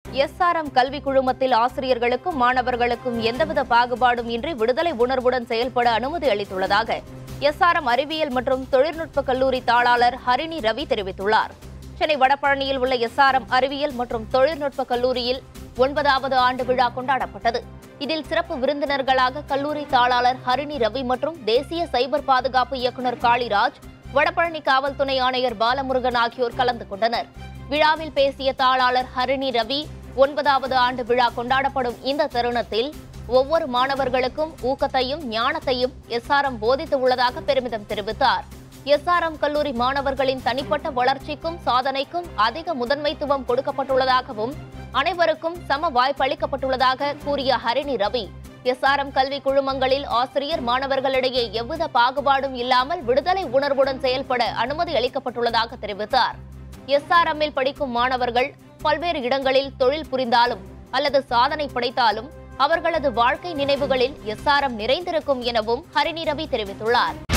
SRM கல்வி குழுமத்தில் ஆசிரியர்களுக்கும் மாணவர்களுக்கும் எந்தவித பாகுபாடும் இன்றி விடுதலை உணர்வுடன் செயல்பட அனுமதி அளித்துள்ளதாக எஸ்ஆர்எம் அறிவியல் மற்றும் தொழில்நுட்ப கல்லூரி தாளாளர் ஹரிணி ரவி தெரிவித்துள்ளார் சென்னை வடபழனியில் உள்ள எஸ்ஆர்எம் அறிவியல் மற்றும் தொழில்நுட்ப கல்லூரியில் ஒன்பதாவது ஆண்டு விழா கொண்டாடப்பட்டது இதில் சிறப்பு விருந்தினர்களாக கல்லூரி தாளாளர் ஹரிணி ரவி மற்றும் தேசிய சைபர் பாதுகாப்பு இயக்குநர் காளிராஜ் வடபழனி காவல் துணை ஆணையர் பாலமுருகன் ஆகியோர் கலந்து கொண்டனர் விழாவில் பேசிய தாளாளர் ஹரிணி ரவி ஒன்பதாவது ஆண்டு விழா கொண்டாடப்படும் இந்த தருணத்தில் ஒவ்வொரு மாணவர்களுக்கும் ஊக்கத்தையும் ஞானத்தையும் எஸ்ஆர்எம் போதித்து உள்ளதாக பெருமிதம் தெரிவித்தார் எஸ்ஆர்எம் கல்லூரி மாணவர்களின் தனிப்பட்ட வளர்ச்சிக்கும் சாதனைக்கும் அதிக முதன்மைத்துவம் கொடுக்கப்பட்டுள்ளதாகவும் அனைவருக்கும் சம வாய்ப்பு அளிக்கப்பட்டுள்ளதாக கூறிய ஹரிணி ரவி எஸ்ஆர்எம் கல்வி குழுமங்களில் ஆசிரியர் மாணவர்களிடையே எவ்வித பாகுபாடும் இல்லாமல் விடுதலை உணர்வுடன் செயல்பட அனுமதி அளிக்கப்பட்டுள்ளதாக தெரிவித்தார் எஸ்ஆர்எம்மில் படிக்கும் மாணவர்கள் பல்வேறு இடங்களில் தொழில் புரிந்தாலும் அல்லது சாதனை படைத்தாலும் அவர்களது வாழ்க்கை நினைவுகளில் எஸ்ஆர்எம் நிறைந்திருக்கும் எனவும் ஹரிணி ரவி தெரிவித்துள்ளார்